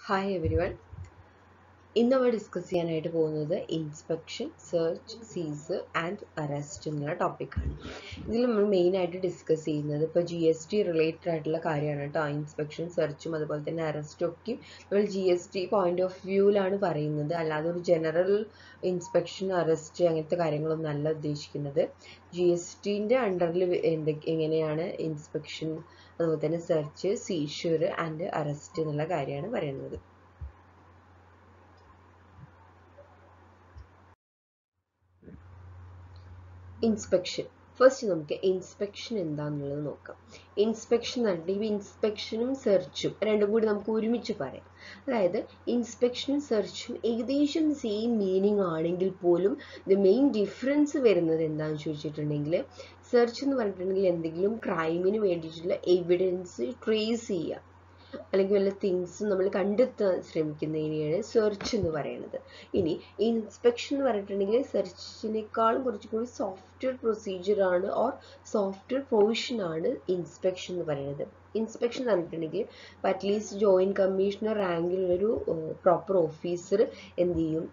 hi every one ഇന്ന് നമ്മൾ discuss ചെയ്യാനായിട്ട് പോകുന്നത് inspection search seize and arrest എന്നുള്ള ടോപ്പിക്കാണ് ഇതിൽ നമ്മൾ മെയിനായിട്ട് ഡിസ്കസ് ചെയ്യുന്നത് ഇപ്പോൾ ജി എസ് ടി റിലേറ്റഡ് ആയിട്ടുള്ള കാര്യമാണ് കേട്ടോ ഇൻസ്പെക്ഷൻ സെർച്ചും അതുപോലെ തന്നെ അറസ്റ്റും ഒക്കെ നമ്മൾ G S T point of വ്യൂവിലാണ് പറയുന്നത് അല്ലാതെ ഒരു ജനറൽ ഇൻസ്പെക്ഷൻ അറസ്റ്റ് അങ്ങനത്തെ കാര്യങ്ങളൊന്നും അല്ല ഉദ്ദേശിക്കുന്നത് ജി എസ് ടിൻ്റെ അണ്ടറിൽ എന്തൊക്കെ എങ്ങനെയാണ് ഇൻസ്പെക്ഷൻ അതുപോലെ തന്നെ സെർച്ച് സീഷ്യർ ആൻഡ് അറസ്റ്റ് എന്നുള്ള കാര്യമാണ് പറയുന്നത് ഇൻസ്പെക്ഷൻ ഫസ്റ്റ് നമുക്ക് ഇൻസ്പെക്ഷൻ എന്താണെന്നുള്ളത് നോക്കാം ഇൻസ്പെക്ഷൻ എന്ന് പറഞ്ഞിട്ടുണ്ടെങ്കിൽ ഇൻസ്പെക്ഷനും സെർച്ചും രണ്ടും കൂടി നമുക്ക് ഒരുമിച്ച് പറയാം അതായത് ഇൻസ്പെക്ഷനും സെർച്ചും ഏകദേശം സെയിം മീനിങ് ആണെങ്കിൽ പോലും ദ മെയിൻ ഡിഫറൻസ് വരുന്നത് എന്താണെന്ന് ചോദിച്ചിട്ടുണ്ടെങ്കിൽ സെർച്ച് എന്ന് പറഞ്ഞിട്ടുണ്ടെങ്കിൽ എന്തെങ്കിലും ക്രൈമിന് വേണ്ടിയിട്ടുള്ള എവിഡൻസ് ട്രേസ് ചെയ്യുക അല്ലെങ്കിൽ വല്ല തിങ്സ് നമ്മൾ കണ്ടെത്താൻ ശ്രമിക്കുന്നതിനെയാണ് സെർച്ച് എന്ന് പറയുന്നത് ഇനി ഇൻസ്പെക്ഷൻ എന്ന് പറഞ്ഞിട്ടുണ്ടെങ്കിൽ സെർച്ചിനേക്കാളും കുറച്ചും കൂടി സോഫ്റ്റ്വെയർ പ്രൊസീജിയർ ആണ് ഓർ സോഫ്റ്റ്വെയർ പ്രൊവിഷൻ ആണ് ഇൻസ്പെക്ഷൻ എന്ന് പറയുന്നത് ഇൻസ്പെക്ഷൻ എന്ന് പറഞ്ഞിട്ടുണ്ടെങ്കിൽ അറ്റ്ലീസ്റ്റ് ജോയിന്റ് കമ്മീഷണർ റാങ്കിലുള്ളൊരു പ്രോപ്പർ ഓഫീസർ എന്ത് ചെയ്യും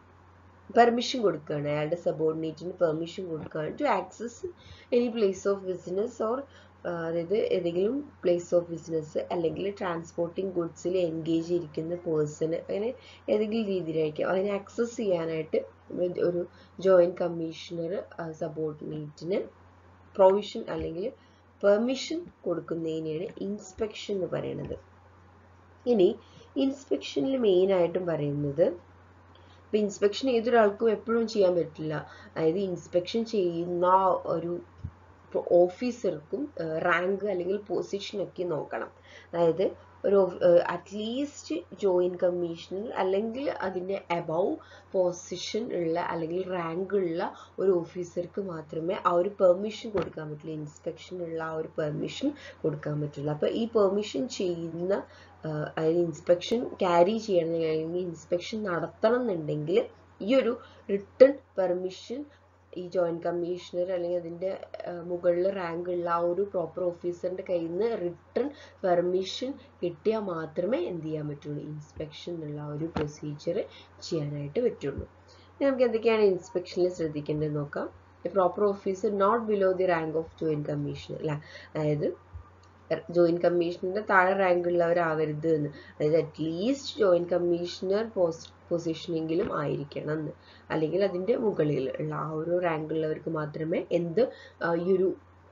പെർമിഷൻ കൊടുക്കുകയാണ് അയാളുടെ സബോർഡിനേറ്റിന് പെർമിഷൻ കൊടുക്കുകയാണ് to access any place of business or അതായത് ഏതെങ്കിലും പ്ലേസ് ഓഫ് ബിസിനസ് അല്ലെങ്കിൽ ട്രാൻസ്പോർട്ടിംഗ് ഗുഡ്സിൽ എൻഗേജ് ചെയ്തിരിക്കുന്ന പേഴ്സണ് അങ്ങനെ ഏതെങ്കിലും രീതിയിലായിരിക്കും അതിനെ ആക്സസ് ചെയ്യാനായിട്ട് ഒരു ജോയിന്റ് കമ്മീഷണർ സബോർഡിനേറ്റിന് പ്രൊവിഷൻ അല്ലെങ്കിൽ പെർമിഷൻ കൊടുക്കുന്നതിനെയാണ് ഇൻസ്പെക്ഷൻ എന്ന് പറയുന്നത് ഇനി ഇൻസ്പെക്ഷനിൽ മെയിനായിട്ടും പറയുന്നത് ഇപ്പം ഇൻസ്പെക്ഷൻ ഏതൊരാൾക്കും എപ്പോഴും ചെയ്യാൻ പറ്റില്ല അതായത് ഇൻസ്പെക്ഷൻ ചെയ്യുന്ന ഒരു ഓഫീസർക്കും റാങ്ക് അല്ലെങ്കിൽ പൊസിഷൻ ഒക്കെ നോക്കണം അതായത് ഒരു അറ്റ്ലീസ്റ്റ് ജോയിന്റ് കമ്മീഷണർ അല്ലെങ്കിൽ അതിൻ്റെ അബവ് പൊസിഷൻ ഉള്ള അല്ലെങ്കിൽ റാങ്ക് ഉള്ള ഒരു ഓഫീസർക്ക് മാത്രമേ ആ ഒരു പെർമിഷൻ കൊടുക്കാൻ പറ്റുള്ളൂ ഇൻസ്പെക്ഷനുള്ള ആ ഒരു പെർമിഷൻ കൊടുക്കാൻ പറ്റുള്ളൂ അപ്പോൾ ഈ പെർമിഷൻ ചെയ്യുന്ന അതായത് ഇൻസ്പെക്ഷൻ ക്യാരി ചെയ്യണം അല്ലെങ്കിൽ ഇൻസ്പെക്ഷൻ നടത്തണം എന്നുണ്ടെങ്കിൽ ഈ ഒരു റിട്ടേൺ പെർമിഷൻ ഈ ജോയിന്റ് കമ്മീഷണർ അല്ലെങ്കിൽ അതിൻ്റെ മുകളിൽ റാങ്ക് ഉള്ള ആ ഒരു പ്രോപ്പർ ഓഫീസറിൻ്റെ കയ്യിൽ നിന്ന് റിട്ടേൺ പെർമിഷൻ കിട്ടിയാൽ മാത്രമേ എന്ത് ചെയ്യാൻ പറ്റുള്ളൂ ഇൻസ്പെക്ഷൻ എന്നുള്ള ആ ഒരു പ്രൊസീജിയർ ചെയ്യാനായിട്ട് പറ്റുള്ളൂ നമുക്ക് എന്തൊക്കെയാണ് ഇൻസ്പെക്ഷനിൽ ശ്രദ്ധിക്കേണ്ടത് നോക്കാം proper officer not below the rank of joint commissioner അല്ല അതായത് ജോയിന്റ് കമ്മീഷണറിന്റെ താഴെ റാങ്ക് ഉള്ളവരാവരുത് എന്ന് അതായത് അറ്റ്ലീസ്റ്റ് ജോയിന്റ് കമ്മീഷണർ പോസ്റ്റ് പൊസിഷനെങ്കിലും ആയിരിക്കണം എന്ന് അല്ലെങ്കിൽ അതിൻ്റെ മുകളിൽ ഉള്ള ആ ഒരു റാങ്ക് ഉള്ളവർക്ക് മാത്രമേ എന്ത് ഈ ഒരു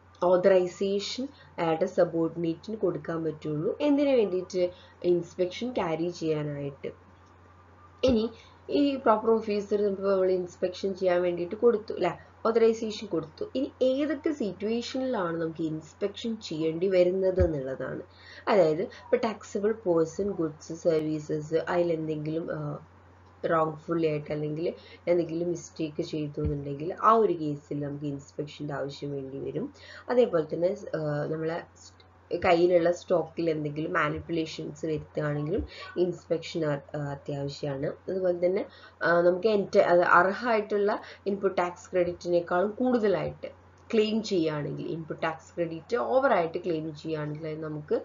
ഓതറൈസേഷൻ അയാളുടെ സബോർഡിനേറ്റിന് കൊടുക്കാൻ പറ്റുള്ളൂ എന്തിനു വേണ്ടിയിട്ട് ഇൻസ്പെക്ഷൻ ക്യാരി ചെയ്യാനായിട്ട് ഇനി ഈ പ്രോപ്പർ ഓഫീസർ നമ്മൾ ഇൻസ്പെക്ഷൻ ചെയ്യാൻ വേണ്ടിയിട്ട് കൊടുത്തു അല്ലേ ഓതറൈസേഷൻ കൊടുത്തു ഇനി ഏതൊക്കെ സിറ്റുവേഷനിലാണ് നമുക്ക് ഇൻസ്പെക്ഷൻ ചെയ്യേണ്ടി വരുന്നത് എന്നുള്ളതാണ് അതായത് ഇപ്പോൾ ടാക്സബിൾ പേഴ്സൺ ഗുഡ്സ് സർവീസസ് അതിലെന്തെങ്കിലും റോങ്ഫുള്ളി ആയിട്ട് അല്ലെങ്കിൽ എന്തെങ്കിലും മിസ്റ്റേക്ക് ചെയ്തു എന്നുണ്ടെങ്കിൽ ആ ഒരു കേസിൽ നമുക്ക് ഇൻസ്പെക്ഷൻ്റെ ആവശ്യം വേണ്ടി വരും അതേപോലെ തന്നെ നമ്മളെ കയ്യിലുള്ള സ്റ്റോക്കിൽ എന്തെങ്കിലും മാനിപ്പുലേഷൻസ് വരുത്തുകയാണെങ്കിലും ഇൻസ്പെക്ഷൻ അത്യാവശ്യമാണ് അതുപോലെ തന്നെ നമുക്ക് എൻ്റെ അർഹമായിട്ടുള്ള ഇൻപുട്ട് ടാക്സ് ക്രെഡിറ്റിനേക്കാളും കൂടുതലായിട്ട് ക്ലെയിം ചെയ്യുകയാണെങ്കിൽ ഇൻപുട്ട് ടാക്സ് ക്രെഡിറ്റ് ഓവറായിട്ട് ക്ലെയിം ചെയ്യുകയാണെങ്കിൽ നമുക്ക്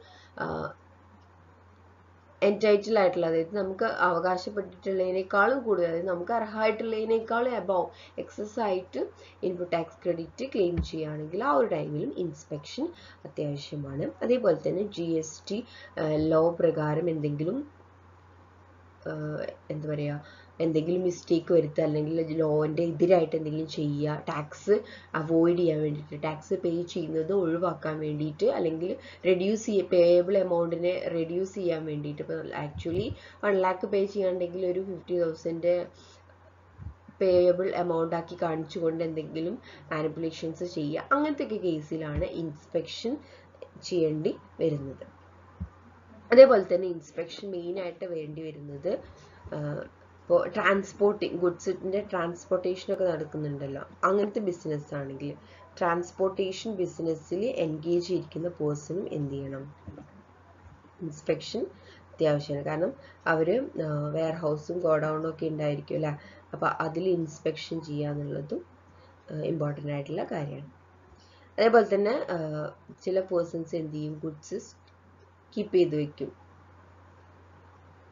എൻറ്റൈറ്റിൽ ആയിട്ടുള്ള അതായത് നമുക്ക് അവകാശപ്പെട്ടിട്ടുള്ളതിനേക്കാളും കൂടുതൽ അതായത് നമുക്ക് അർഹമായിട്ടുള്ളതിനേക്കാളും എബവ് എക്സസ് ആയിട്ട് ഇൻപുട്ട് ടാക്സ് ക്രെഡിറ്റ് ക്ലെയിം ചെയ്യുകയാണെങ്കിൽ ആ ഒരു ടൈമിലും ഇൻസ്പെക്ഷൻ അത്യാവശ്യമാണ് അതേപോലെ തന്നെ ജി എസ് ടി ലോ പ്രകാരം എന്തെങ്കിലും എന്താ പറയുക എന്തെങ്കിലും മിസ്റ്റേക്ക് വരുത്തുക അല്ലെങ്കിൽ ലോൻ്റെ എതിരായിട്ട് എന്തെങ്കിലും ചെയ്യുക ടാക്സ് അവോയ്ഡ് ചെയ്യാൻ വേണ്ടിയിട്ട് ടാക്സ് പേ ചെയ്യുന്നത് ഒഴിവാക്കാൻ വേണ്ടിയിട്ട് അല്ലെങ്കിൽ റെഡ്യൂസ് ചെയ്യ പേയബിൾ എമൗണ്ടിനെ റെഡ്യൂസ് ചെയ്യാൻ വേണ്ടിയിട്ട് ഇപ്പോൾ ആക്ച്വലി വൺ ലാക്ക് പേ ചെയ്യാണ്ടെങ്കിൽ ഒരു ഫിഫ്റ്റി തൗസൻഡ് പേയബിൾ എമൗണ്ട് ആക്കി കാണിച്ചുകൊണ്ട് എന്തെങ്കിലും മാനിപ്പുലേഷൻസ് ചെയ്യുക അങ്ങനത്തെ ഒക്കെ കേസിലാണ് ഇൻസ്പെക്ഷൻ ചെയ്യേണ്ടി വരുന്നത് അതേപോലെ തന്നെ ഇൻസ്പെക്ഷൻ മെയിനായിട്ട് വേണ്ടി വരുന്നത് ഇപ്പോൾ ട്രാൻസ്പോർട്ടിങ് ഗുഡ്സിൻ്റെ ട്രാൻസ്പോർട്ടേഷനൊക്കെ നടക്കുന്നുണ്ടല്ലോ അങ്ങനത്തെ ബിസിനസ് ആണെങ്കിൽ ട്രാൻസ്പോർട്ടേഷൻ ബിസിനസ്സിൽ എൻഗേജ് ചെയ്തിരിക്കുന്ന പേഴ്സണും എന്ത് ചെയ്യണം ഇൻസ്പെക്ഷൻ അത്യാവശ്യമാണ് കാരണം അവർ വെയർ ഹൗസും ഗോഡൗണും ഒക്കെ ഉണ്ടായിരിക്കും അല്ലേ അപ്പോൾ അതിൽ ഇൻസ്പെക്ഷൻ ചെയ്യുക എന്നുള്ളതും ഇമ്പോർട്ടൻ്റ് ആയിട്ടുള്ള കാര്യമാണ് അതേപോലെ തന്നെ ചില പേഴ്സൺസ് എന്ത് ചെയ്യും ഗുഡ്സ് കീപ്പ് ചെയ്ത് വെക്കും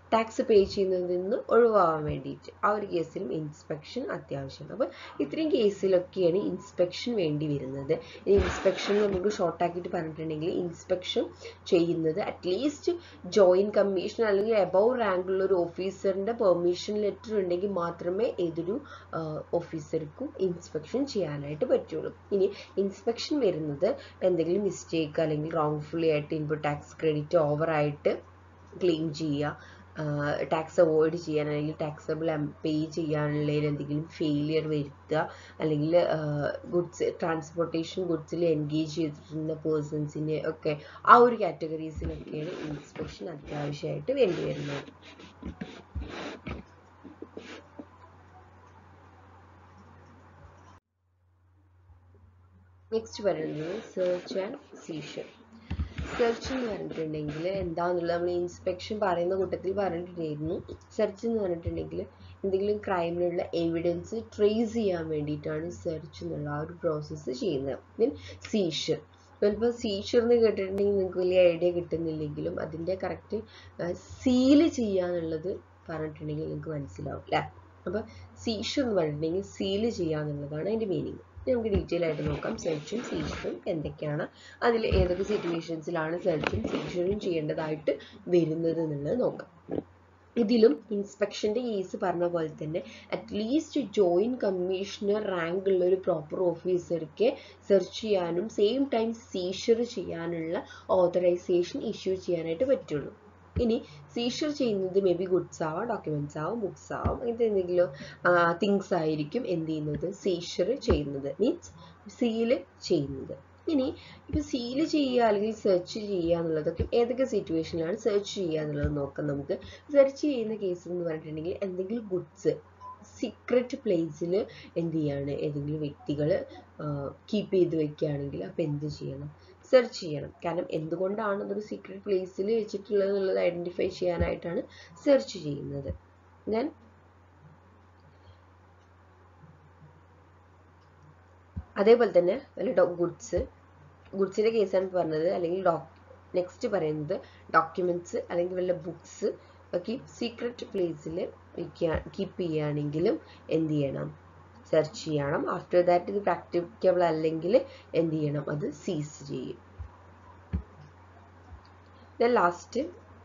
ടാക്സ് പേ ചെയ്യുന്നതിൽ നിന്ന് ഒഴിവാകാൻ വേണ്ടിയിട്ട് ആ ഒരു കേസിലും ഇൻസ്പെക്ഷൻ അത്യാവശ്യമാണ് അപ്പോൾ ഇത്രയും കേസിലൊക്കെയാണ് ഇൻസ്പെക്ഷൻ വേണ്ടി വരുന്നത് ഈ ഇൻസ്പെക്ഷൻ നമുക്ക് ഷോർട്ട് ആക്കിയിട്ട് പറഞ്ഞിട്ടുണ്ടെങ്കിൽ ഇൻസ്പെക്ഷൻ ചെയ്യുന്നത് അറ്റ്ലീസ്റ്റ് ജോയിന്റ് കമ്മീഷൻ അല്ലെങ്കിൽ എബവ് റാങ്കുള്ള ഒരു ഓഫീസറിന്റെ പെർമിഷൻ ലെറ്റർ ഉണ്ടെങ്കിൽ മാത്രമേ ഏതൊരു ഓഫീസർക്കും ഇൻസ്പെക്ഷൻ ചെയ്യാനായിട്ട് പറ്റുള്ളൂ ഇനി ഇൻസ്പെക്ഷൻ വരുന്നത് എന്തെങ്കിലും മിസ്റ്റേക്ക് അല്ലെങ്കിൽ റോങ്ഫുള്ളി ആയിട്ട് ഇൻപുട്ട് ടാക്സ് ക്രെഡിറ്റ് ഓവറായിട്ട് ക്ലെയിം ചെയ്യുക ടാക്സ് അവോയ്ഡ് ചെയ്യാൻ അല്ലെങ്കിൽ ടാക്സബിൾ പേ ചെയ്യാനുള്ളതിൽ എന്തെങ്കിലും ഫെയിലിയർ വരുത്തുക അല്ലെങ്കിൽ ഗുഡ്സ് ട്രാൻസ്പോർട്ടേഷൻ ഗുഡ്സിൽ എൻഗേജ് ചെയ്തിരുന്ന പേഴ്സൺസിനെ ഒക്കെ ആ ഒരു കാറ്റഗറീസിലൊക്കെയാണ് ഇൻസ്പെക്ഷൻ അത്യാവശ്യമായിട്ട് വേണ്ടി വരുന്നത് നെക്സ്റ്റ് പറയുന്നത് സെർച്ച് ആൻഡ് സീഷർ സെർച്ച് എന്ന് പറഞ്ഞിട്ടുണ്ടെങ്കിൽ എന്താണെന്നുള്ളത് നമ്മൾ ഇൻസ്പെക്ഷൻ പറയുന്ന കൂട്ടത്തിൽ പറഞ്ഞിട്ടുണ്ടായിരുന്നു സെർച്ച് എന്ന് പറഞ്ഞിട്ടുണ്ടെങ്കിൽ എന്തെങ്കിലും ക്രൈമിനുള്ള എവിഡൻസ് ട്രേസ് ചെയ്യാൻ വേണ്ടിയിട്ടാണ് സെർച്ച് എന്നുള്ള ആ ഒരു പ്രോസസ്സ് ചെയ്യുന്നത് ദെൻ സീഷർ ചിലപ്പോൾ സീഷർ എന്ന് കേട്ടിട്ടുണ്ടെങ്കിൽ നിങ്ങൾക്ക് വലിയ ഐഡിയ കിട്ടുന്നില്ലെങ്കിലും അതിൻ്റെ കറക്റ്റ് സീല് ചെയ്യാന്നുള്ളത് പറഞ്ഞിട്ടുണ്ടെങ്കിൽ നിങ്ങൾക്ക് മനസ്സിലാവും അല്ലേ അപ്പോൾ സീഷർ എന്ന് പറഞ്ഞിട്ടുണ്ടെങ്കിൽ സീല് ചെയ്യാന്നുള്ളതാണ് അതിൻ്റെ മീനിങ് നമുക്ക് ഡീറ്റെയിൽ ആയിട്ട് നോക്കാം സെർച്ചും സീഷറും എന്തൊക്കെയാണ് അതിൽ ഏതൊക്കെ സിറ്റുവേഷൻസിലാണ് സെർച്ചും സീഷറും ചെയ്യേണ്ടതായിട്ട് വരുന്നത് എന്നുള്ളത് നോക്കാം ഇതിലും ഇൻസ്പെക്ഷൻ്റെ കേസ് പറഞ്ഞ പോലെ തന്നെ അറ്റ്ലീസ്റ്റ് ജോയിൻറ്റ് കമ്മീഷണർ റാങ്ക് ഉള്ള ഒരു പ്രോപ്പർ ഓഫീസർക്ക് സെർച്ച് ചെയ്യാനും സെയിം ടൈം സീഷർ ചെയ്യാനുള്ള ഓതറൈസേഷൻ ഇഷ്യൂ ചെയ്യാനായിട്ട് പറ്റുള്ളൂ ഇനി സീഷർ ചെയ്യുന്നത് മേ ബി ഗുഡ്സ് ആവാം ഡോക്യുമെന്റ്സ് ആവാം ബുക്സ് ആവാം അങ്ങനത്തെ എന്തെങ്കിലും തിങ്സ് ആയിരിക്കും എന്ത് ചെയ്യുന്നത് സീഷർ ചെയ്യുന്നത് മീൻസ് സീല് ചെയ്യുന്നത് ഇനി ഇപ്പൊ സീല് ചെയ്യുക അല്ലെങ്കിൽ സെർച്ച് ചെയ്യുക എന്നുള്ളതൊക്കെ ഏതൊക്കെ സിറ്റുവേഷനിലാണ് സെർച്ച് ചെയ്യുക എന്നുള്ളത് നോക്കാം നമുക്ക് സെർച്ച് ചെയ്യുന്ന കേസ് എന്ന് പറഞ്ഞിട്ടുണ്ടെങ്കിൽ എന്തെങ്കിലും ഗുഡ്സ് സീക്രട്ട് പ്ലേസിൽ എന്ത് ചെയ്യാണ് ഏതെങ്കിലും വ്യക്തികൾ കീപ്പ് ചെയ്ത് വെക്കുകയാണെങ്കിൽ അപ്പം എന്ത് ചെയ്യണം സെർച്ച് ചെയ്യണം കാരണം എന്തുകൊണ്ടാണ് അതൊരു സീക്രട്ട് പ്ലേസിൽ വെച്ചിട്ടുള്ളത് എന്നുള്ളത് ഐഡന്റിഫൈ ചെയ്യാനായിട്ടാണ് സെർച്ച് ചെയ്യുന്നത് ഞാൻ അതേപോലെ തന്നെ വല്ല ഗുഡ്സ് ഗുഡ്സിന്റെ കേസാണ് പറഞ്ഞത് അല്ലെങ്കിൽ ഡോക് നെക്സ്റ്റ് പറയുന്നത് ഡോക്യുമെന്റ്സ് അല്ലെങ്കിൽ വല്ല ബുക്സ് ഒക്കെ സീക്രട്ട് പ്ലേസിൽ വെക്കുക കീപ്പ് ചെയ്യുകയാണെങ്കിലും എന്ത് ചെയ്യണം സെർച്ച് ചെയ്യണം ആഫ്റ്റർ ദാറ്റ് ഇത് പ്രാക്ടിക്കബിൾ അല്ലെങ്കിൽ എന്ത് ചെയ്യണം അത് സീസ് ചെയ്യും then last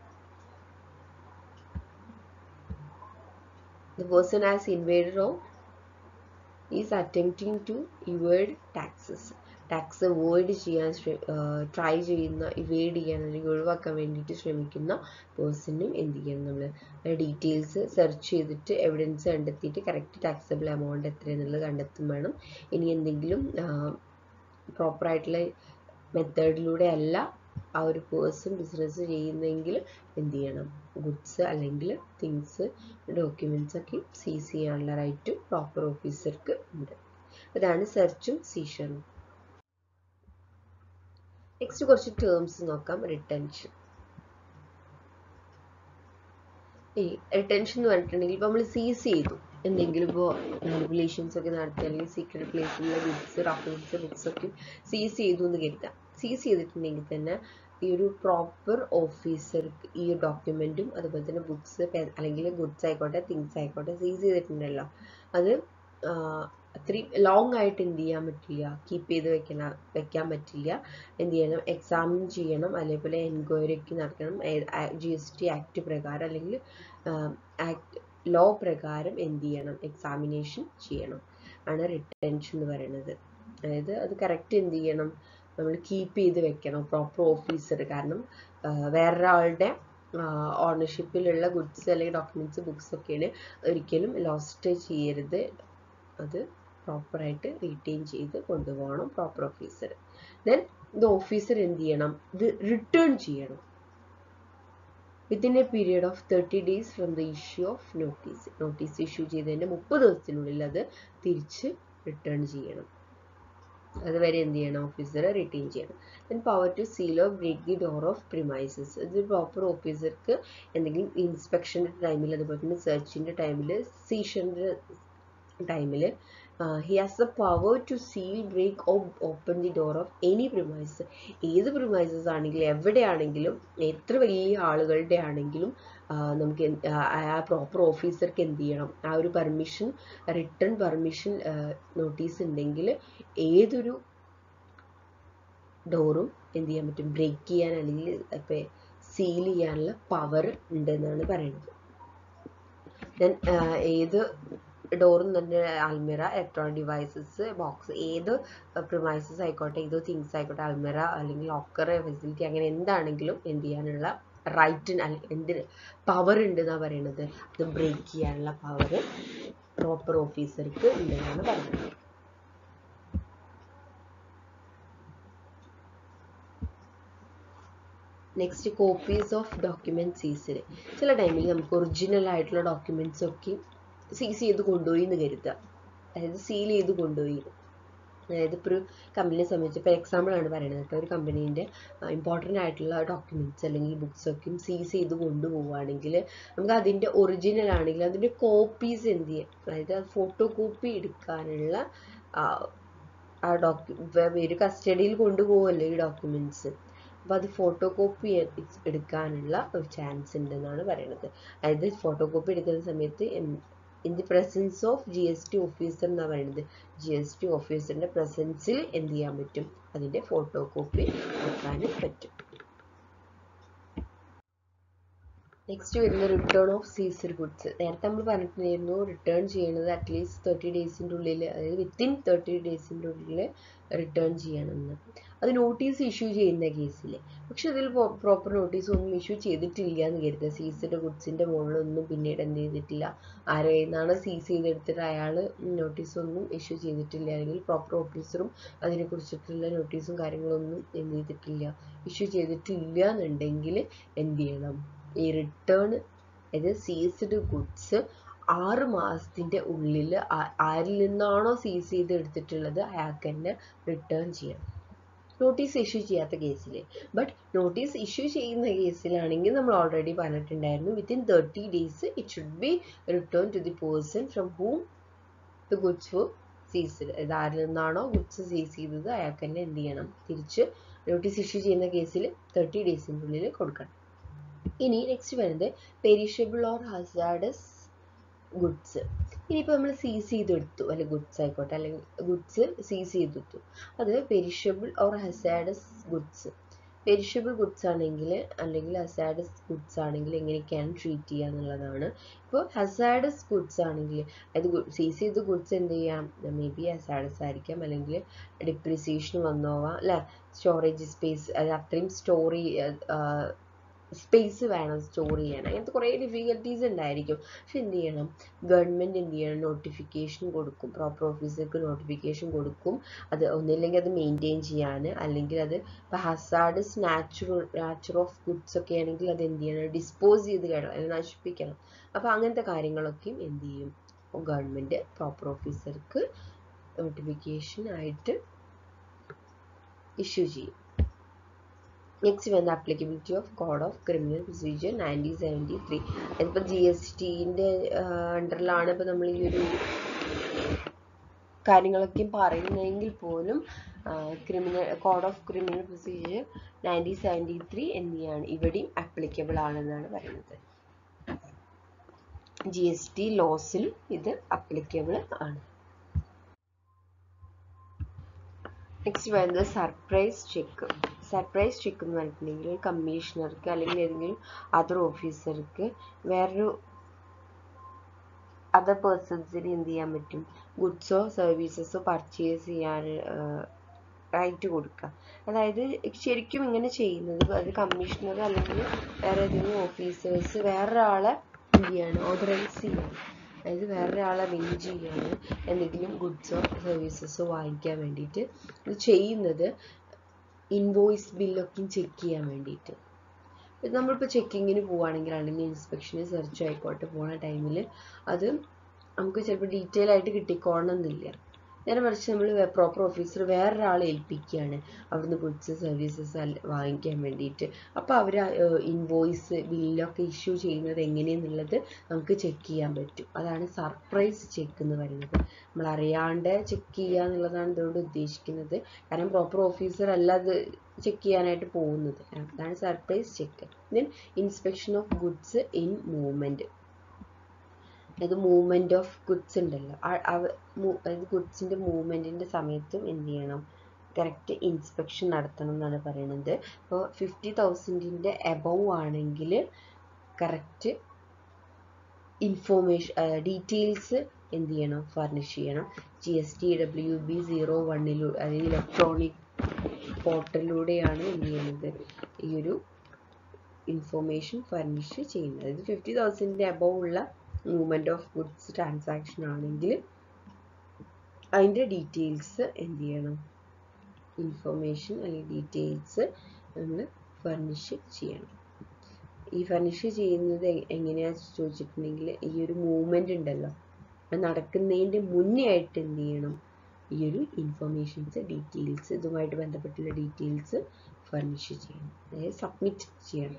the person has invaded or is attempting to evade taxes tax avoid ചെയ്യാൻ ട്രൈ ചെയ്യുന്ന ഇവേഡ് ചെയ്യാൻ അല്ലെങ്കിൽ ഒഴിവാക്കാൻ വേണ്ടിയിട്ട് ശ്രമിക്കുന്ന പേഴ്സണും എന്ത് ചെയ്യണം നമ്മൾ ഡീറ്റെയിൽസ് സെർച്ച് ചെയ്തിട്ട് എവിഡൻസ് കണ്ടെത്തിയിട്ട് കറക്റ്റ് ടാക്സബിൾ എമൗണ്ട് എത്രയെന്നുള്ളത് കണ്ടെത്തും വേണം ഇനി എന്തെങ്കിലും പ്രോപ്പറായിട്ടുള്ള മെത്തേഡിലൂടെ അല്ല ആ ഒരു പേഴ്സൺ ബിസിനസ് ചെയ്യുന്നെങ്കിൽ എന്ത് ചെയ്യണം ഗുഡ്സ് അല്ലെങ്കിൽ തിങ്സ് ഡോക്യുമെന്റ്സ് ഒക്കെ സീസ് ചെയ്യാനുള്ള റൈറ്റും പ്രോപ്പർ ഓഫീസർക്ക് ഉണ്ട് അതാണ് സെർച്ചും സീഷറും നെക്സ്റ്റ് കുറച്ച് ടേംസ് നോക്കാം റിട്ടൻഷൻ ഈ റിട്ടൻഷൻ എന്ന് പറഞ്ഞിട്ടുണ്ടെങ്കിൽ ഇപ്പോൾ നമ്മൾ സീസ് ചെയ്തു എന്തെങ്കിലും ഇപ്പോൾ മാനിപ്പുലേഷൻസ് ഒക്കെ നടത്തി അല്ലെങ്കിൽ സീക്രട്ട് പ്ലേസിലുള്ള ഗുഡ്സ് ഡോക്യുമെന്റ്സ് ബുക്സ് ഒക്കെ സീസ് ചെയ്തു എന്ന് കരുതാം സീസ് ചെയ്തിട്ടുണ്ടെങ്കിൽ തന്നെ ഈ ഒരു പ്രോപ്പർ ഓഫീസർക്ക് ഈ ഡോക്യുമെന്റും അതുപോലെ തന്നെ ബുക്സ് അല്ലെങ്കിൽ ഗുഡ്സ് ആയിക്കോട്ടെ തിങ്സ് ആയിക്കോട്ടെ സീസ് ചെയ്തിട്ടുണ്ടല്ലോ അത് അത്രയും ലോങ് ആയിട്ട് എന്ത് ചെയ്യാൻ പറ്റില്ല കീപ്പ് ചെയ്ത് വെക്കണ വെക്കാൻ പറ്റില്ല എന്ത് ചെയ്യണം എക്സാമിൻ ചെയ്യണം അതേപോലെ എൻക്വയറി ഒക്കെ നടക്കണം ജി എസ് ടി ആക്ട് പ്രകാരം അല്ലെങ്കിൽ ആക്ട് ലോ പ്രകാരം എന്ത് ചെയ്യണം എക്സാമിനേഷൻ ചെയ്യണം ആണ് റിട്ടൻഷൻ എന്ന് പറയുന്നത് അതായത് അത് കറക്റ്റ് എന്ത് ചെയ്യണം നമ്മൾ കീപ്പ് ചെയ്ത് വെക്കണം പ്രോപ്പർ ഓഫീസർ കാരണം വേറൊരാളുടെ ഓണർഷിപ്പിലുള്ള ഗുഡ്സ് അല്ലെങ്കിൽ ഡോക്യുമെന്റ്സ് ബുക്സ് ഒക്കെയാണ് ഒരിക്കലും ലോസ്റ്റ് ചെയ്യരുത് അത് പ്രോപ്പറായിട്ട് റീറ്റെയിൻ ചെയ്ത് കൊണ്ടുപോകണം പ്രോപ്പർ ഓഫീസർ ദെൻ ഇത് ഓഫീസർ എന്ത് ചെയ്യണം ഇത് റിട്ടേൺ ചെയ്യണം within a period of thirty days from the issue of notice notice issue ചെയ്തതിൻ്റെ മുപ്പത് ദിവസത്തിനുള്ളിൽ അത് തിരിച്ച് റിട്ടേൺ ചെയ്യണം അതുവരെ എന്ത് ചെയ്യണം ഓഫീസർ റിട്ടേൺ ചെയ്യണം then power to seal off break the door of premises ഇത് പ്രോപ്പർ ഓഫീസർക്ക് എന്തെങ്കിലും ഇൻസ്പെക്ഷൻ്റെ ടൈമിൽ അതുപോലെ തന്നെ സെർച്ചിൻ്റെ ടൈമിൽ സീഷൻ്റെ ടൈമിൽ he has the power to seal break open the door of any premise ഏത് പ്രിമൈസസ് ആണെങ്കിലും എവിടെയാണെങ്കിലും എത്ര വലിയ ആളുകളുടെ ആണെങ്കിലും നമുക്ക് ആ പ്രോപ്പർ ഓഫീസർക്ക് എന്ത് ചെയ്യണം ആ ഒരു പെർമിഷൻ റിട്ടേൺ പെർമിഷൻ നോട്ടീസ് ഉണ്ടെങ്കിൽ ഏതൊരു ഡോറും എന്ത് ചെയ്യാൻ പറ്റും ബ്രേക്ക് ചെയ്യാൻ അല്ലെങ്കിൽ ഇപ്പം സീൽ ചെയ്യാനുള്ള പവർ ഉണ്ടെന്നാണ് പറയുന്നത് ദെൻ ഏത് ഡോറും തന്നെ അൽമിറ ഇലക്ട്രോണിക് ഡിവൈസസ് ബോക്സ് ഏത് പ്രിമൈസസ് ആയിക്കോട്ടെ ഏതോ തിങ്സ് ആയിക്കോട്ടെ അൽമിറ അല്ലെങ്കിൽ ലോക്കർ ഫെസിലിറ്റി അങ്ങനെ എന്താണെങ്കിലും എന്ത് ചെയ്യാനുള്ള റൈറ്റിന് അല്ലെങ്കിൽ എന്തിന് പവർ ഉണ്ട് എന്നാണ് പറയുന്നത് അത് ബ്രേക്ക് ചെയ്യാനുള്ള പവർ പ്രോപ്പർ ഓഫീസർക്ക് ഉണ്ടെന്നാണ് പറയുന്നത് നെക്സ്റ്റ് കോപ്പീസ് ഓഫ് ഡോക്യുമെന്റ് സീസിൽ ചില ടൈമിൽ നമുക്ക് ഒറിജിനൽ ആയിട്ടുള്ള ഡോക്യുമെന്റ്സ് ഒക്കെ സീസ് ചെയ്ത് കൊണ്ടുപോയി എന്ന് കരുതുക അതായത് സീൽ ചെയ്ത് കൊണ്ടുപോയി അതായത് ഇപ്പോൾ ഒരു കമ്പനിയെ സംബന്ധിച്ച് ഇപ്പോൾ എക്സാമ്പിൾ ആണ് പറയുന്നത് ഇപ്പോൾ ഒരു കമ്പനീൻ്റെ ഇമ്പോർട്ടൻ്റ് ആയിട്ടുള്ള ഡോക്യുമെൻറ്റ്സ് അല്ലെങ്കിൽ ബുക്സ് ഒക്കെ സീസ് ചെയ്ത് കൊണ്ടുപോവുകയാണെങ്കിൽ നമുക്ക് അതിൻ്റെ ഒറിജിനൽ ആണെങ്കിൽ അതിൻ്റെ കോപ്പീസ് എന്ത് ചെയ്യാം അതായത് ഫോട്ടോ കോപ്പി എടുക്കാനുള്ള ആ ഡോക്യു ഒരു കസ്റ്റഡിയിൽ കൊണ്ടുപോകുമല്ലോ ഈ ഡോക്യുമെൻറ്റ്സ് അപ്പോൾ അത് ഫോട്ടോ കോപ്പി എടുക്കാനുള്ള ഒരു ചാൻസ് ഉണ്ടെന്നാണ് പറയുന്നത് അതായത് ഫോട്ടോ കോപ്പി എടുക്കുന്ന സമയത്ത് in the presence of G S T officer എന്നാണ് പറയുന്നത് ജി എസ് ടി ഓഫീസറിൻ്റെ പ്രസൻസിൽ എന്ത് ചെയ്യാൻ പറ്റും അതിൻ്റെ ഫോട്ടോ കോപ്പി എടുക്കാനും പറ്റും നെക്സ്റ്റ് വരുന്ന റിട്ടേൺ ഓഫ് സീസർ ഗുഡ്സ് നേരത്തെ നമ്മൾ പറഞ്ഞിട്ടുണ്ടായിരുന്നു റിട്ടേൺ ചെയ്യുന്നത് അറ്റ്ലീസ്റ്റ് തേർട്ടി ഡേയ്സിൻ്റെ ഉള്ളിൽ അതായത് വിത്തിൻ തേർട്ടി ഡേയ്സിൻ്റെ ഉള്ളിൽ റിട്ടേൺ ചെയ്യണമെന്ന് അത് നോട്ടീസ് ഇഷ്യൂ ചെയ്യുന്ന കേസിൽ പക്ഷെ അതിൽ പ്രോപ്പർ നോട്ടീസ് ഒന്നും ഇഷ്യൂ ചെയ്തിട്ടില്ല എന്ന് കരുതുക സീസഡ് ഗുഡ്സിൻ്റെ മുകളിലൊന്നും പിന്നീട് എന്ത് ചെയ്തിട്ടില്ല ആരെ നിന്നാണ് സീസ് ചെയ്തെടുത്തിട്ട് അയാൾ നോട്ടീസ് ഒന്നും ഇഷ്യൂ ചെയ്തിട്ടില്ല അല്ലെങ്കിൽ പ്രോപ്പർ ഓഫീസറും അതിനെക്കുറിച്ചിട്ടുള്ള നോട്ടീസും കാര്യങ്ങളൊന്നും എന്ത് ചെയ്തിട്ടില്ല ഇഷ്യൂ ചെയ്തിട്ടില്ല എന്നുണ്ടെങ്കിൽ എന്ത് ചെയ്യണം ഈ റിട്ടേൺ അതായത് സീസ്ഡ് ഗുഡ്സ് ആറ് മാസത്തിൻ്റെ ഉള്ളിൽ ആരിൽ നിന്നാണോ സീസ് ചെയ്ത് എടുത്തിട്ടുള്ളത് അയാൾക്ക് തന്നെ റിട്ടേൺ ചെയ്യാം നോട്ടീസ് ഇഷ്യൂ ചെയ്യാത്ത കേസിൽ ബട്ട് നോട്ടീസ് ഇഷ്യൂ ചെയ്യുന്ന കേസിലാണെങ്കിൽ നമ്മൾ ഓൾറെഡി പറഞ്ഞിട്ടുണ്ടായിരുന്നു within thirty days it should be return to the person from whom the goods for seized അതായത് ആരിൽ നിന്നാണോ ഗുഡ്സ് സീസ് ചെയ്തത് അയാൾക്ക് തന്നെ എന്ത് ചെയ്യണം തിരിച്ച് നോട്ടീസ് ഇഷ്യൂ ചെയ്യുന്ന കേസിൽ തേർട്ടി ഡേയ്സിൻ്റെ ഉള്ളിൽ കൊടുക്കണം ഇനി നെക്സ്റ്റ് വരുന്നത് പെരിഷബിൾ ഓർ ഹസാഡസ് ഗുഡ്സ് ഇനിയിപ്പോൾ നമ്മൾ സീസ് ചെയ്തെടുത്തു അല്ലെങ്കിൽ ഗുഡ്സ് ആയിക്കോട്ടെ അല്ലെങ്കിൽ ഗുഡ്സ് സീസ് ചെയ്തെടുത്തു അത് perishable or hazardous goods perishable goods ആണെങ്കിൽ അല്ലെങ്കിൽ ഹസാഡസ് ഗുഡ്സ് ആണെങ്കിൽ എങ്ങനെയൊക്കെയാണ് ട്രീറ്റ് ചെയ്യുക എന്നുള്ളതാണ് ഇപ്പോൾ ഹസാഡസ് ഗുഡ്സ് ആണെങ്കിൽ അതായത് സീസ് ചെയ്ത ഗുഡ്സ് എന്ത് ചെയ്യാം മേ ബി ഹസാഡസ് ആയിരിക്കാം അല്ലെങ്കിൽ ഡിപ്രിസിയേഷൻ വന്നോവാം അല്ല സ്റ്റോറേജ് സ്പേസ് അത് അത്രയും സ്റ്റോർ സ്പേസ് വേണം സ്റ്റോർ ചെയ്യാൻ അങ്ങനത്തെ കുറേ ഡിഫിക്കൽട്ടീസ് ഉണ്ടായിരിക്കും പക്ഷെ എന്ത് ചെയ്യണം ഗവൺമെൻറ് എന്ത് ചെയ്യണം നോട്ടിഫിക്കേഷൻ കൊടുക്കും പ്രോപ്പർ ഓഫീസർക്ക് നോട്ടിഫിക്കേഷൻ കൊടുക്കും അത് ഒന്നില്ലെങ്കിൽ അത് മെയിൻറ്റെയിൻ ചെയ്യാൻ അല്ലെങ്കിൽ അത് ഇപ്പോൾ hazardous natural nature of goods ഒക്കെ ആണെങ്കിൽ അത് എന്ത് ചെയ്യണം ഡിസ്പോസ് ചെയ്ത് കഴിയണം അല്ലെങ്കിൽ നശിപ്പിക്കണം അപ്പോൾ അങ്ങനത്തെ കാര്യങ്ങളൊക്കെയും എന്ത് ചെയ്യും ഗവൺമെൻറ് പ്രോപ്പർ ഓഫീസർക്ക് നോട്ടിഫിക്കേഷൻ ആയിട്ട് ഇഷ്യൂ ചെയ്യും നെക്സ്റ്റ് വരുന്ന applicability of code of criminal procedure nineteen seventy three അതിപ്പോൾ ജി എസ് ടിൻ്റെ അണ്ടറിലാണ് ഇപ്പോൾ നമ്മൾ ഈ ഒരു കാര്യങ്ങളൊക്കെ പറയുന്നതെങ്കിൽ പോലും criminal code of criminal procedure nineteen seventy three എന്നിവയാണ് ഇവിടെയും ആപ്ലിക്കബിൾ ആണെന്നാണ് പറയുന്നത് ജി എസ് ടി ലോസിൽ ഇത് അപ്ലിക്കബിൾ ആണ് നെക്സ്റ്റ് വരുന്നത് സർപ്രൈസ് ചെക്ക് സർപ്രൈസ് ചെക്ക് എന്ന് പറഞ്ഞിട്ടുണ്ടെങ്കിൽ കമ്മീഷണർക്ക് അല്ലെങ്കിൽ ഏതെങ്കിലും അതർ ഓഫീസർക്ക് വേറൊരു അതർ പേഴ്സൺസിന് എന്ത് ചെയ്യാൻ പറ്റും ഗുഡ്സോ സർവീസസോ പർച്ചേസ് ചെയ്യാൻ റൈറ്റ് കൊടുക്കുക അതായത് ശരിക്കും ഇങ്ങനെ ചെയ്യുന്നത് അത് കമ്മീഷണർ അല്ലെങ്കിൽ വേറെ ഏതെങ്കിലും ഓഫീസേഴ്സ് വേറൊരാളെ എന്ത് ചെയ്യാണ് ഓതറൈസ് ചെയ്യാണ് അതായത് വേറൊരാളെ അറേഞ്ച് ചെയ്യാണ് എന്തെങ്കിലും ഗുഡ്സോ സർവീസസോ വാങ്ങിക്കാൻ വേണ്ടിയിട്ട് ഇത് ചെയ്യുന്നത് ഇൻവോയ്സ് ബില്ലൊക്കെ ചെക്ക് ചെയ്യാൻ വേണ്ടിയിട്ട് നമ്മളിപ്പോൾ ചെക്കിങ്ങിന് പോവുകയാണെങ്കിൽ അല്ലെങ്കിൽ ഇൻസ്പെക്ഷന് സെർച്ച് ആയിക്കോട്ടെ പോകുന്ന ടൈമിൽ അത് നമുക്ക് ചിലപ്പോൾ ഡീറ്റെയിൽ ആയിട്ട് കിട്ടിക്കോളണമെന്നില്ല നേരെ മറിച്ച് നമ്മൾ പ്രോപ്പർ ഓഫീസർ വേറൊരാളെ ഏൽപ്പിക്കുകയാണ് അവിടുന്ന് ഗുഡ്സ് സർവീസസ് വാങ്ങിക്കാൻ വേണ്ടിയിട്ട് അപ്പോൾ അവർ ഇൻവോയ്സ് ബില്ലൊക്കെ ഇഷ്യൂ ചെയ്യുന്നത് എങ്ങനെയെന്നുള്ളത് നമുക്ക് ചെക്ക് ചെയ്യാൻ പറ്റും അതാണ് സർപ്രൈസ് ചെക്ക് എന്ന് പറയുന്നത് നമ്മൾ അറിയാണ്ട് ചെക്ക് ചെയ്യുക എന്നുള്ളതാണ് ഇതുകൊണ്ട് ഉദ്ദേശിക്കുന്നത് കാരണം പ്രോപ്പർ ഓഫീസർ അല്ല അത് ചെക്ക് ചെയ്യാനായിട്ട് പോകുന്നത് അതാണ് surprise check then inspection of goods in movement അത് മൂവ്മെൻറ്റ് ഓഫ് ഗുഡ്സ് ഉണ്ടല്ലോ അതായത് ഗുഡ്സിൻ്റെ മൂവ്മെൻറ്റിൻ്റെ സമയത്തും എന്ത് ചെയ്യണം കറക്റ്റ് ഇൻസ്പെക്ഷൻ നടത്തണം എന്നാണ് പറയുന്നത് അപ്പോൾ ഫിഫ്റ്റി തൗസൻഡിൻ്റെ എബവ് ആണെങ്കിൽ കറക്റ്റ് ഇൻഫോർമേഷൻ ഡീറ്റെയിൽസ് എന്ത് ചെയ്യണം ഫർണിഷ് ചെയ്യണം G S T W B zero വണ്ണിലൂടെ അതായത് ഇലക്ട്രോണിക് പോർട്ടലിലൂടെയാണ് എന്ത് ചെയ്യുന്നത് ഈ ഒരു ഇൻഫോർമേഷൻ ഫർണിഷ് ചെയ്യുന്നത് അതായത് ഫിഫ്റ്റി തൗസൻഡിൻ്റെ അബവ് ഉള്ള മൂവ്മെൻറ്റ് ഓഫ് ഗുഡ്സ് ട്രാൻസാക്ഷൻ ആണെങ്കിൽ അതിൻ്റെ ഡീറ്റെയിൽസ് എന്ത് ചെയ്യണം ഇൻഫർമേഷൻ അല്ലെങ്കിൽ ഡീറ്റെയിൽസ് നമ്മൾ ഫർണിഷ് ചെയ്യണം ഈ ഫർണിഷ് ചെയ്യുന്നത് എങ്ങനെയാണെന്ന് ചോദിച്ചിട്ടുണ്ടെങ്കിൽ ഈ ഒരു മൂവ്മെൻ്റ് ഉണ്ടല്ലോ അത് നടക്കുന്നതിൻ്റെ മുന്നേ ആയിട്ട് എന്ത് ചെയ്യണം ഈ ഒരു ഇൻഫർമേഷൻസ് ഡീറ്റെയിൽസ് ഇതുമായിട്ട് ബന്ധപ്പെട്ടുള്ള ഡീറ്റെയിൽസ് ഫർണിഷ് ചെയ്യണം അതായത് സബ്മിറ്റ് ചെയ്യണം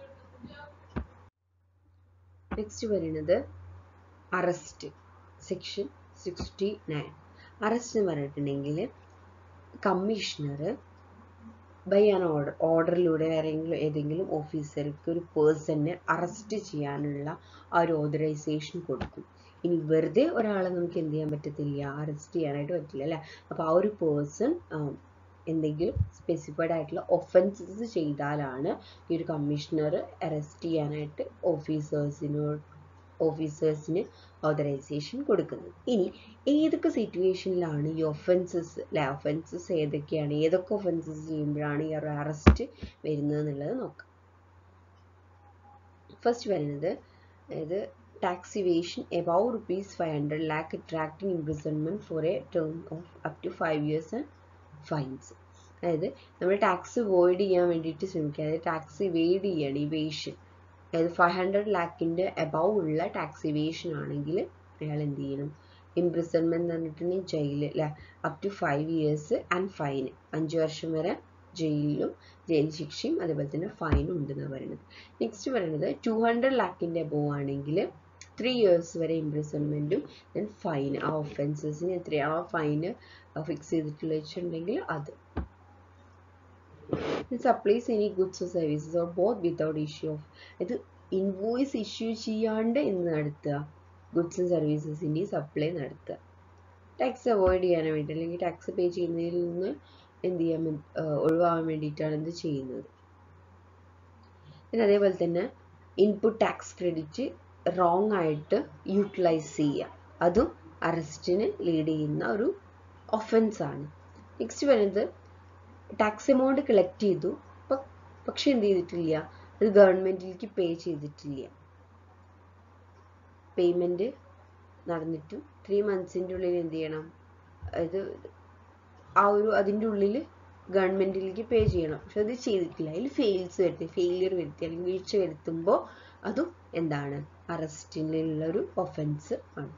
നെക്സ്റ്റ് പറയുന്നത് arrest section sixty nine arrest എന്ന് പറഞ്ഞിട്ടുണ്ടെങ്കിൽ കമ്മീഷണർ ബൈ ആൻ ഓർഡർ ഓർഡറിലൂടെ ആരെങ്കിലും ഏതെങ്കിലും ഓഫീസർക്ക് ഒരു പേഴ്സണിനെ അറസ്റ്റ് ചെയ്യാനുള്ള ആ ഒരു ഓതറൈസേഷൻ കൊടുക്കും ഇനി വെറുതെ ഒരാളെ നമുക്ക് എന്ത് ചെയ്യാൻ പറ്റത്തില്ല അറസ്റ്റ് ചെയ്യാനായിട്ട് പറ്റില്ല അല്ലേ അപ്പോൾ ആ ഒരു പേഴ്സൺ എന്തെങ്കിലും സ്പെസിഫൈഡ് ആയിട്ടുള്ള ഒഫൻസസ് ചെയ്താലാണ് ഈ ഒരു കമ്മീഷണർ അറസ്റ്റ് ചെയ്യാനായിട്ട് ഓഫീസേഴ്സിനോട് ഓഫീസേഴ്സിന് ഓതറൈസേഷൻ കൊടുക്കുന്നത് ഇനി ഏതൊക്കെ സിറ്റുവേഷനിലാണ് ഈ ഒഫൻസസ് അല്ലെ ഒഫൻസസ് ഏതൊക്കെയാണ് ഏതൊക്കെ ഒഫൻസസ് ചെയ്യുമ്പോഴാണ് ഈ ഒരു അറസ്റ്റ് വരുന്നത് എന്നുള്ളത് നോക്കാം ഫസ്റ്റ് വരുന്നത് അതായത് tax evasion above rupees five hundred lakh attracting imprisonment for a term of up to five years and fines അതായത് നമ്മൾ ടാക്സ് അവോയ്ഡ് ചെയ്യാൻ വേണ്ടിയിട്ട് ശ്രമിക്കുക അതായത് ടാക്സ് ഇവേഡ് ചെയ്യാണ് ഇവേഷൻ അതായത് ഫൈവ് ഹൺഡ്രഡ് ലാക്കിൻ്റെ എബവ് ഉള്ള ടാക്സ് ഇവേഷൻ ആണെങ്കിൽ അയാൾ എന്ത് ചെയ്യണം ഇംപ്രിസൺമെന്റ് എന്ന് പറഞ്ഞിട്ടുണ്ടെങ്കിൽ ജയിൽ അല്ലെ up to five years and fine അഞ്ച് വർഷം വരെ ജയിലിലും ജയിൽ ശിക്ഷയും അതേപോലെ തന്നെ ഫൈനും ഉണ്ടെന്നാണ് പറയുന്നത് നെക്സ്റ്റ് പറയുന്നത് ടു ഹൺഡ്രഡ് ലാക്കിൻ്റെ എബവ് ആണെങ്കിൽ ത്രീ ഇയേഴ്സ് വരെ ഇംപ്രിസൺമെൻറ്റും ദെൻ ഫൈൻ ആ ഒഫൻസസിന് എത്രയാണോ ഫൈന് ഫിക്സ് ചെയ്തിട്ടുള്ള വെച്ചിട്ടുണ്ടെങ്കിൽ അത് supplies any goods or services or both without issue of ഇത് ഇൻവോയ്സ് ഇഷ്യൂ ചെയ്യാണ്ട് എന്ന് നടത്തുക ഗുഡ്സും സർവീസസിൻ്റെ സപ്ലൈ നടത്തുക ടാക്സ് അവോയ്ഡ് ചെയ്യാൻ വേണ്ടി അല്ലെങ്കിൽ ടാക്സ് പേ ചെയ്യുന്നതിൽ നിന്ന് എന്ത് ചെയ്യാൻ ഒഴിവാകാൻ വേണ്ടിയിട്ടാണ് ഇത് ചെയ്യുന്നത് പിന്നെ അതേപോലെ തന്നെ ഇൻപുട്ട് ടാക്സ് ക്രെഡിറ്റ് റോങ് ആയിട്ട് യൂട്ടിലൈസ് ചെയ്യുക അതും അറസ്റ്റിന് ലീഡ് ചെയ്യുന്ന ഒരു ഒഫൻസ് ആണ് നെക്സ്റ്റ് വരുന്നത് ടാക്സ് എമൗണ്ട് കളക്ട് ചെയ്തു പക്ഷെ എന്ത് ചെയ്തിട്ടില്ല അത് ഗവൺമെന്റിലേക്ക് പേ ചെയ്തിട്ടില്ല പേയ്മെന്റ് നടന്നിട്ടും ത്രീ മന്ത്സിൻ്റെ ഉള്ളിൽ എന്ത് ചെയ്യണം അത് ആ ഒരു അതിൻ്റെ ഉള്ളിൽ ഗവൺമെന്റിലേക്ക് പേ ചെയ്യണം പക്ഷെ അത് ചെയ്തിട്ടില്ല അതിൽ ഫെയിൽസ് വരുത്തി ഫെയിലിയർ വരുത്തി അല്ലെങ്കിൽ വീഴ്ച വരുത്തുമ്പോൾ അതും എന്താണ് അറസ്റ്റിനുള്ള ഒരു ഒഫൻസ് ആണ്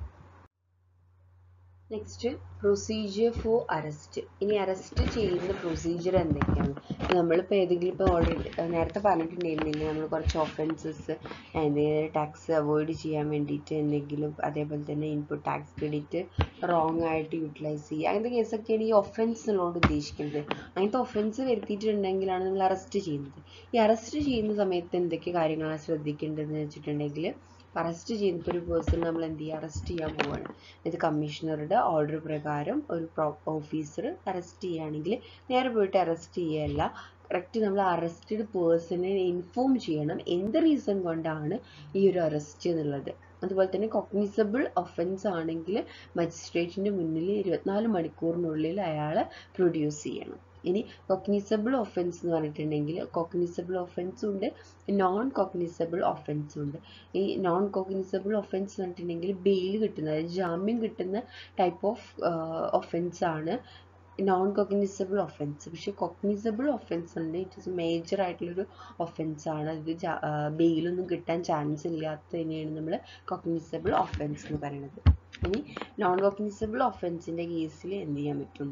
നെക്സ്റ്റ് പ്രൊസീജിയർ ഫോർ അറസ്റ്റ് ഇനി അറസ്റ്റ് ചെയ്യുന്ന പ്രൊസീജിയർ എന്തൊക്കെയാണ് നമ്മളിപ്പോൾ ഏതെങ്കിലും ഇപ്പോൾ ഓൾറെഡി നേരത്തെ പറഞ്ഞിട്ടുണ്ടായിരുന്നില്ല നമ്മൾ കുറച്ച് ഒഫൻസസ് എന്തെങ്കിലും ടാക്സ് അവോയ്ഡ് ചെയ്യാൻ വേണ്ടിയിട്ട് എന്തെങ്കിലും അതേപോലെ തന്നെ ഇൻപുട്ട് ടാക്സ് ക്രെഡിറ്റ് റോങ് ആയിട്ട് യൂട്ടിലൈസ് ചെയ്യുക അങ്ങനത്തെ കേസൊക്കെയാണ് ഈ ഒഫൻസ് എന്നുള്ളത് ഉദ്ദേശിക്കുന്നത് അങ്ങനത്തെ ഒഫൻസ് വരുത്തിയിട്ടുണ്ടെങ്കിലാണ് നമ്മൾ അറസ്റ്റ് ചെയ്യുന്നത് ഈ അറസ്റ്റ് ചെയ്യുന്ന സമയത്ത് എന്തൊക്കെ കാര്യങ്ങളാണ് ശ്രദ്ധിക്കേണ്ടതെന്ന് വെച്ചിട്ടുണ്ടെങ്കിൽ അറസ്റ്റ് ചെയ്യുന്ന ഒരു പേഴ്സൺ നമ്മൾ എന്ത് ചെയ്യുക അറസ്റ്റ് ചെയ്യാൻ പോവുകയാണ് ഇത് കമ്മീഷണറുടെ ഓർഡർ പ്രകാരം ഒരു ഓഫീസർ അറസ്റ്റ് ചെയ്യുകയാണെങ്കിൽ നേരെ പോയിട്ട് അറസ്റ്റ് ചെയ്യുകയല്ല കറക്റ്റ് നമ്മൾ അറസ്റ്റഡ് പേഴ്സണെ ഇൻഫോം ചെയ്യണം എന്ത് റീസൺ കൊണ്ടാണ് ഈ ഒരു അറസ്റ്റ് എന്നുള്ളത് അതുപോലെ തന്നെ കൊഗ്നിസബിൾ ഒഫൻസ് ആണെങ്കിൽ മജിസ്ട്രേറ്റിൻ്റെ മുന്നിൽ ഇരുപത്തിനാല് മണിക്കൂറിനുള്ളിൽ അയാളെ പ്രൊഡ്യൂസ് ചെയ്യണം ഇനി കൊഗ്നിസബിൾ ഒഫൻസ് എന്ന് പറഞ്ഞിട്ടുണ്ടെങ്കിൽ കൊഗ്നിസബിൾ ഒഫൻസും ഉണ്ട് നോൺ കൊഗ്നിസബിൾ ഒഫൻസും ഉണ്ട് ഈ നോൺ കൊഗ്നിസബിൾ ഒഫൻസ് എന്ന് പറഞ്ഞിട്ടുണ്ടെങ്കിൽ ബെയിൽ കിട്ടുന്ന അതായത് ജാമ്യം കിട്ടുന്ന ടൈപ്പ് ഓഫ് ഒഫൻസ് ആണ് നോൺ കൊഗ്നിസബിൾ ഒഫൻസ് പക്ഷെ കൊഗ്നിസബിൾ ഒഫൻസ് ഉണ്ട് ഇറ്റ് ഇസ് മേജർ ആയിട്ടുള്ളൊരു ഒഫൻസ് ആണ് ഇത് ബെയിലൊന്നും കിട്ടാൻ ചാൻസ് ഇല്ലാത്തതിനെയാണ് നമ്മൾ കൊഗ്നിസബിൾ ഒഫൻസ് എന്ന് പറയുന്നത് ഇനി നോൺ കോഗ്നിസബിൾ ഒഫൻസിൻ്റെ കേസിൽ എന്ത് ചെയ്യാൻ പറ്റും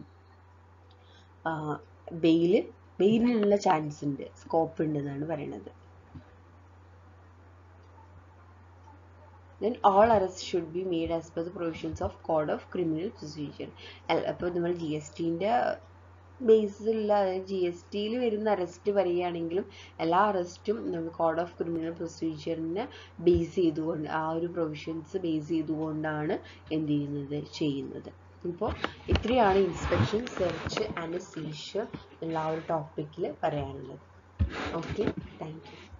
ബെയില് ബെയിലിനുള്ള ചാൻസ് ഉണ്ട് സ്കോപ്പ് ഉണ്ട് എന്നാണ് പറയുന്നത് then all arrests should be made as per the provisions of code of criminal procedure അപ്പോൾ നമ്മൾ ജി എസ് ടിൻ്റെ ബേസിലുള്ള അതായത് ജി എസ് ടിയിൽ വരുന്ന അറസ്റ്റ് പറയുകയാണെങ്കിലും എല്ലാ അറസ്റ്റും നമ്മൾ കോഡ് ഓഫ് ക്രിമിനൽ പ്രൊസീജിയറിനെ ബേസ് ചെയ്തുകൊണ്ട് ആ ഒരു പ്രൊവിഷൻസ് ബേസ് ചെയ്തുകൊണ്ടാണ് എന്ത് ചെയ്യുന്നത് ചെയ്യുന്നത് ഇപ്പോൾ ഇത്രയാണ് ഇൻസ്പെക്ഷൻ സെർച്ച് ആൻഡ് സീഷർ ഉള്ള ആ ഒരു ടോപ്പിക്കിൽ പറയാനുള്ളത് ഓക്കെ താങ്ക് യു